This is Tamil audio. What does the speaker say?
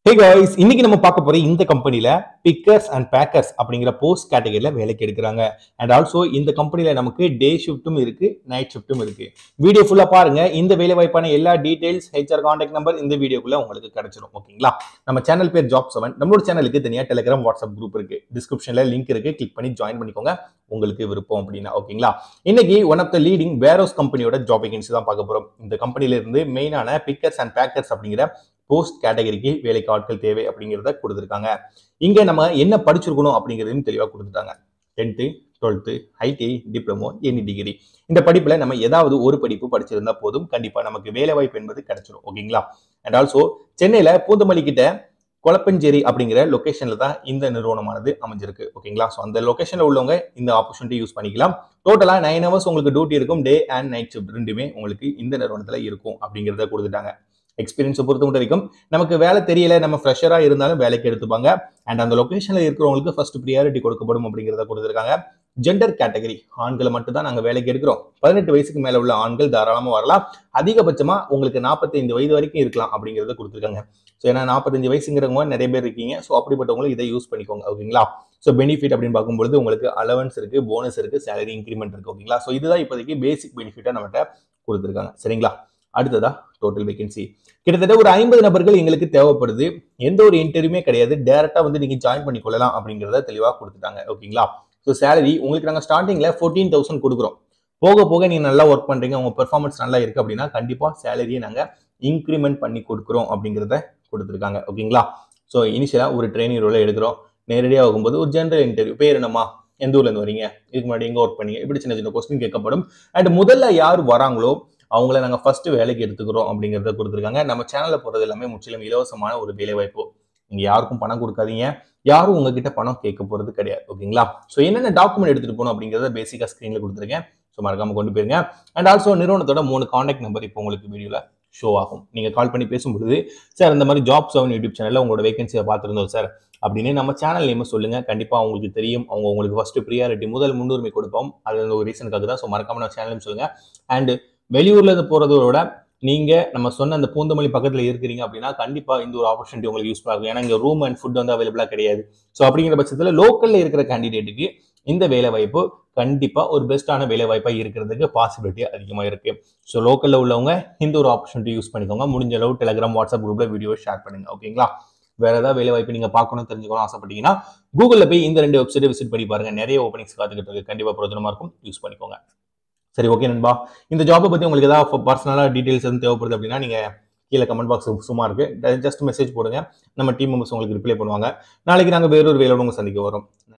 ஹே காய்ஸ் இன்னைக்கு நம்ம பார்க்க போற இந்த கம்பெனில பிக்கர்ஸ் அண்ட் பேக்கர்ஸ் அப்படிங்கிற போஸ்ட் கேட்டகரியில வேலைக்கு எடுக்கிறாங்க அண்ட் ஆல்சோ இந்த கம்பெனில நமக்கு டே ஷிஃப்ட்டும் இருக்கு நைட் ஷிஃப்ட்டும் இருக்கு வீடியோ ஃபுல்லா பாருங்க இந்த வேலை வாய்ப்பான எல்லா டீடைல்ஸ் ஹெச்ஆர் கான்டாக்ட் நம்பர் இந்த வீடியோக்குள்ள உங்களுக்கு கிடைச்சிரும் ஓகேங்களா நம்ம சேனல் பேர் ஜாப் செவன் நம்மளோட சேனலுக்கு தனியா டெலிகிராம் வாட்ஸ்அப் குரூப் இருக்கு டிஸ்கிரிப்ஷன்ல லிங்க் இருக்கு கிளிக் பண்ணி ஜாயின் பண்ணிக்கோங்க உங்களுக்கு விருப்பம் அப்படின்னா ஓகேங்களா இன்னைக்கு ஒன் ஆஃப் த லீடிங் வேரோஸ் கம்பெனியோட ஜாப் வேகன்சி தான் பார்க்க போறோம் இந்த கம்பெனில இருந்து மெயினான பிக்கர்ஸ் அண்ட் பேக்கர்ஸ் அப்படிங்கிற போஸ்ட் கேட்டகரிக்கு வேலைக்கு ஆட்கள் தேவை அப்படிங்கிறத கொடுத்துருக்காங்க இங்க நம்ம என்ன படிச்சிருக்கணும் அப்படிங்கிறதையும் தெளிவாக கொடுத்துட்டாங்க tenth twelfth ITI diploma any degree இந்த படிப்புல நம்ம ஏதாவது ஒரு படிப்பு படிச்சிருந்தா போதும் கண்டிப்பா நமக்கு வேலை வாய்ப்பு என்பது கிடைச்சிரும் ஓகேங்களா அண்ட் ஆல்சோ சென்னையில பூந்தமல்லி கிட்ட கொலப்பஞ்சேரி அப்படிங்கிற லொகேஷன்ல தான் இந்த நிறுவனமானது அமைஞ்சிருக்கு ஓகேங்களா ஸோ அந்த லொகேஷன்ல உள்ளவங்க இந்த ஆப்பர்ச்சுனிட்டி யூஸ் பண்ணிக்கலாம் டோட்டலா நைன் ஹவர்ஸ் உங்களுக்கு டியூட்டி இருக்கும் டே அண்ட் நைட் ஷிஃப்ட் ரெண்டுமே உங்களுக்கு இந்த நிறுவனத்துல இருக்கும் அப்படிங்கிறத கொடுத்துட்டாங்க எக்ஸ்பீரியன்ஸை பொறுத்த மட்டும் வரைக்கும் நமக்கு வேலை தெரியல நம்ம ஃப்ரெஷராக இருந்தாலும் வேலைக்கு எடுத்துப்பாங்க அண்ட் அந்த லொகேஷனில் இருக்கிறவங்களுக்கு ஃபர்ஸ்ட் ப்ரியாரிட்டி கொடுக்கப்படும் அப்படிங்கிறத கொடுத்துருக்காங்க ஜெண்டர் கேட்டகரி ஆண்களை மட்டும் தான் நாங்கள் வேலைக்கு எடுக்கிறோம் பதினெட்டு வயசுக்கு மேலே உள்ள ஆண்கள் தாராளமாக வரலாம் அதிகபட்சமாக உங்களுக்கு நாற்பத்தைந்து வயது வரைக்கும் இருக்கலாம் அப்படிங்கிறத கொடுத்துருக்காங்க ஸோ ஏன்னா நாற்பத்தஞ்சு வயசுங்கிறவங்க நிறைய பேர் இருக்கீங்க ஸோ அப்படிப்பட்டவங்களும் இதை யூஸ் பண்ணிக்கோங்க ஓகேங்களா ஸோ பெனிஃபிட் அப்படின்னு பார்க்கும்பொழுது உங்களுக்கு அலவன்ஸ் இருக்கு போனஸ் இருக்கு சேலரி இன்க்ரிமெண்ட் இருக்கு ஓகேங்களா ஸோ இதுதான் இப்போதைக்கு பேசிக் பெனிஃபிட்டாக நம்மகிட்ட கொடுத்துருக்காங்க சரிங்களா அடுத்ததா டோட்டல் வேகன்சி கிட்டத்தட்ட ஒரு ஐம்பது நபர்கள் எங்களுக்கு தேவைப்படுது எந்த ஒரு இன்டர்வியூமே கிடையாது டேரக்டா வந்து நீங்க ஜாயின் பண்ணிக்கொள்ளலாம் அப்படிங்கிறத தெளிவாக கொடுத்துட்டாங்க ஓகேங்களா ஸோ சேலரி உங்களுக்கு நாங்கள் ஸ்டார்டிங்ல ஃபோர்டீன் தௌசண்ட் கொடுக்குறோம் போக போக நீங்க நல்லா ஒர்க் பண்றீங்க உங்க பெர்ஃபார்மன்ஸ் நல்லா இருக்கு அப்படின்னா கண்டிப்பா சேலரியை நாங்க இன்க்ரிமெண்ட் பண்ணி கொடுக்குறோம் அப்படிங்கிறத கொடுத்துருக்காங்க ஓகேங்களா ஸோ இனிஷியலா ஒரு ட்ரைனிங் ரோல எடுக்கிறோம் நேரடியாக ஆகும்போது ஒரு ஜென்ரல் இன்டர்வியூ பேர் என்னம்மா எந்த ஊர்ல இருந்து வரீங்க இதுக்கு முன்னாடி எங்க ஒர்க் பண்ணீங்க இப்படி சின்ன சின்ன கொஸ்டின் கேட்கப்படும் அண்ட் முதல்ல யார் வராங்களோ அவங்கள நாங்கள் ஃபர்ஸ்ட் வேலைக்கு எடுத்துக்கிறோம் அப்படிங்கிறத கொடுத்துருக்காங்க நம்ம சேனலில் போகிறது எல்லாமே முற்றிலும் இலவசமான ஒரு வேலை வாய்ப்பு நீங்கள் யாருக்கும் பணம் கொடுக்காதீங்க யாரும் உங்ககிட்ட பணம் கேட்க போகிறது கிடையாது ஓகேங்களா ஸோ என்னென்ன டாக்குமெண்ட் எடுத்துகிட்டு போகணும் அப்படிங்கிறத பேசிக்காக ஸ்க்ரீனில் கொடுத்துருக்கேன் ஸோ மறக்காம கொண்டு போயிருங்க அண்ட் ஆல்சோ நிறுவனத்தோட மூணு காண்டாக்ட் நம்பர் இப்போ உங்களுக்கு வீடியோவில் ஷோ ஆகும் நீங்கள் கால் பண்ணி பேசும்பொழுது சார் இந்த மாதிரி ஜாப் செவன் யூடியூப் சேனலில் உங்களோட வேகன்சியை பார்த்துருந்தோம் சார் அப்படின்னு நம்ம சேனல் நேம் சொல்லுங்க கண்டிப்பாக அவங்களுக்கு தெரியும் அவங்க உங்களுக்கு ஃபர்ஸ்ட் ப்ரியாரிட்டி முதல் முன்னுரிமை கொடுப்போம் அது ஒரு ரீசனுக்காக தான் ஸோ மறக்காம நம்ம சேனல் சொல்லுங்க அண்ட் வெளியூர்ல இருந்து போறதோட நீங்க நம்ம சொன்ன அந்த பூந்தமல்லி பக்கத்துல இருக்கிறீங்க அப்படின்னா கண்டிப்பா இந்த ஒரு ஆப்பர்ச்சுனிட்டி உங்களுக்கு யூஸ் ஆகும் ஏன்னா இங்க ரூம் அண்ட் ஃபுட் வந்து அவைலபிளா கிடையாது ஸோ அப்படிங்கிற பட்சத்துல லோக்கல்ல இருக்கிற கேண்டிடேட்டுக்கு இந்த வேலை வாய்ப்பு கண்டிப்பா ஒரு பெஸ்ட்டான வேலை வாய்ப்பா இருக்கிறதுக்கு பாசிபிலிட்டி அதிகமா இருக்கு ஸோ லோக்கல்ல உள்ளவங்க இந்த ஒரு ஆப்பர்ச்சுனிட்டி யூஸ் பண்ணிக்கோங்க முடிஞ்ச அளவு டெலிகிராம் வாட்ஸ்அப் குரூப்ல வீடியோ ஷேர் பண்ணுங்க ஓகேங்களா வேற ஏதாவது வேலை வாய்ப்பு நீங்க பார்க்கணும் தெரிஞ்சுக்கணும் ஆசைப்பட்டீங்கன்னா கூகுளில் போய் இந்த ரெண்டு வெப்சைட்டை விசிட் பண்ணி பாருங்க நிறைய ஓப்பனிங்ஸ் காத்துக்கிட்டு இருக்கு கண்டிப்பா பிரயோஜனமா இருக்கும் யூஸ் பண்ணிக்கோங்க சரி ஓகே நண்பா இந்த ஜாப்பை பற்றி உங்களுக்கு ஏதாவது பர்சனலாக டீட்டெயில்ஸ் எதுவும் தேவைப்படுது அப்படின்னா நீங்கள் கீழே கமெண்ட் பாக்ஸ் சும்மா இருக்கு ஜஸ்ட் மெசேஜ் போடுங்க நம்ம டீம் மெம்பர்ஸ் உங்களுக்கு ரிப்ளை பண்ணுவாங்க நாளைக்கு நாங்கள் வேறொரு வேலையோட உங்க சந்திக்க வரோம்